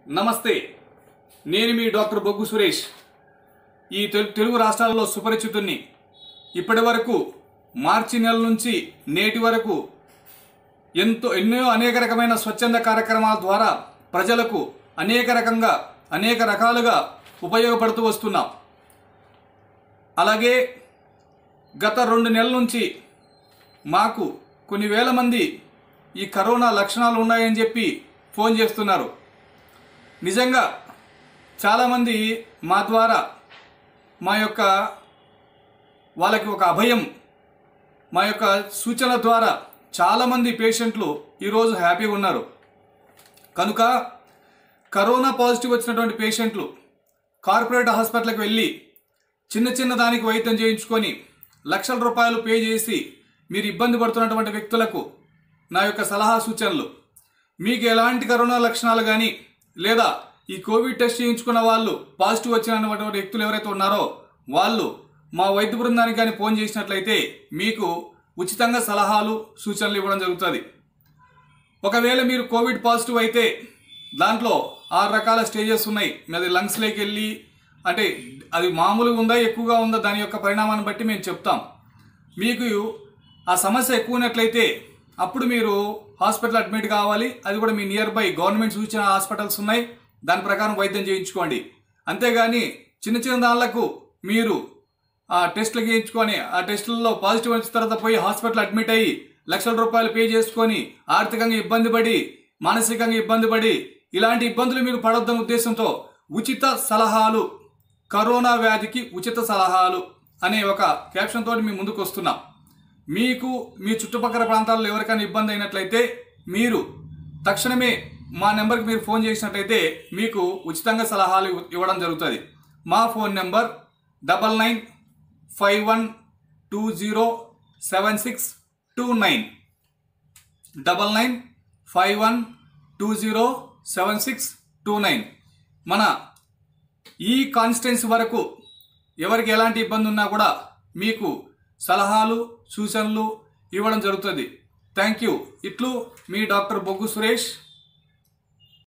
నమస్తే నేను మీ డాక్టర్ బొగ్గు సురేష్ ఈ తెలు- తెలుగు రాష్ట్రాలలో సుపరిచితుణ్ణి ఇప్పటి వరకు మార్చి నెల నుంచి నేటి వరకు ఎంతో ఎన్నో అనేక రకమైన స్వచ్ఛంద కార్యక్రమాల ద్వారా ప్రజలకు అనేక రకంగా అనేక రకాలుగా ఉపయోగపడుతూ వస్తున్నాం అలాగే గత రెండు నెలల నుంచి మాకు కొన్ని వేల మంది ఈ కరోనా లక్షణాలు ఉన్నాయని చెప్పి ఫోన్ చేస్తున్నారు నిజంగా చాలామంది మా ద్వారా మా యొక్క వాళ్ళకి ఒక అభయం మా యొక్క సూచన ద్వారా చాలామంది పేషెంట్లు ఈరోజు హ్యాపీగా ఉన్నారు కనుక కరోనా పాజిటివ్ వచ్చినటువంటి పేషెంట్లు కార్పొరేట్ హాస్పిటల్కి వెళ్ళి చిన్న చిన్న దానికి వైద్యం చేయించుకొని లక్షల రూపాయలు పే చేసి మీరు ఇబ్బంది పడుతున్నటువంటి వ్యక్తులకు నా యొక్క సలహా సూచనలు మీకు ఎలాంటి కరోనా లక్షణాలు కానీ లేదా ఈ కోవిడ్ టెస్ట్ చేయించుకున్న వాళ్ళు పాజిటివ్ వచ్చినటువంటి వ్యక్తులు ఎవరైతే ఉన్నారో వాళ్ళు మా వైద్య బృందానికి కానీ ఫోన్ చేసినట్లయితే మీకు ఉచితంగా సలహాలు సూచనలు ఇవ్వడం జరుగుతుంది ఒకవేళ మీరు కోవిడ్ పాజిటివ్ అయితే దాంట్లో ఆరు రకాల స్టేజెస్ ఉన్నాయి అది లంగ్స్లోకి వెళ్ళి అంటే అది మామూలుగా ఉందా ఎక్కువగా ఉందా దాని యొక్క పరిణామాన్ని బట్టి మేము చెప్తాం మీకు ఆ సమస్య ఎక్కువ ఉన్నట్లయితే అప్పుడు మీరు హాస్పిటల్ అడ్మిట్ కావాలి అది కూడా మీ నియర్ బై గవర్నమెంట్ సూచన హాస్పిటల్స్ ఉన్నాయి దాని ప్రకారం వైద్యం చేయించుకోండి అంతేగాని చిన్న చిన్న దానిలకు మీరు ఆ టెస్టులు చేయించుకొని ఆ టెస్టులలో పాజిటివ్ వచ్చిన తర్వాత పోయి హాస్పిటల్ అడ్మిట్ అయ్యి లక్షల రూపాయలు పే చేసుకొని ఆర్థికంగా ఇబ్బంది పడి మానసికంగా ఇబ్బంది పడి ఇలాంటి ఇబ్బందులు మీరు పడొద్దన్న ఉద్దేశంతో ఉచిత సలహాలు కరోనా వ్యాధికి ఉచిత సలహాలు అనే ఒక క్యాప్షన్ తోటి మీ ముందుకు వస్తున్నాం మీకు మీ చుట్టుపక్కల ప్రాంతాల్లో ఎవరికైనా ఇబ్బంది అయినట్లయితే మీరు తక్షణమే మా నెంబర్కి మీరు ఫోన్ చేసినట్లయితే మీకు ఉచితంగా సలహాలు ఇవ్- ఇవ్వడం జరుగుతుంది మా phone number double nine five one two zero seven six two nine double nine five one two zero seven six two nine మన ఈ కాన్స్టెన్స్ వరకు ఎవరికి ఎలాంటి ఇబ్బంది ఉన్నా కూడా మీకు సలహాలు సూచనలు ఇవ్వడం జరుగుతుంది థ్యాంక్ యూ ఇట్లు మీ డాక్టర్ బొగ్గు సురేష్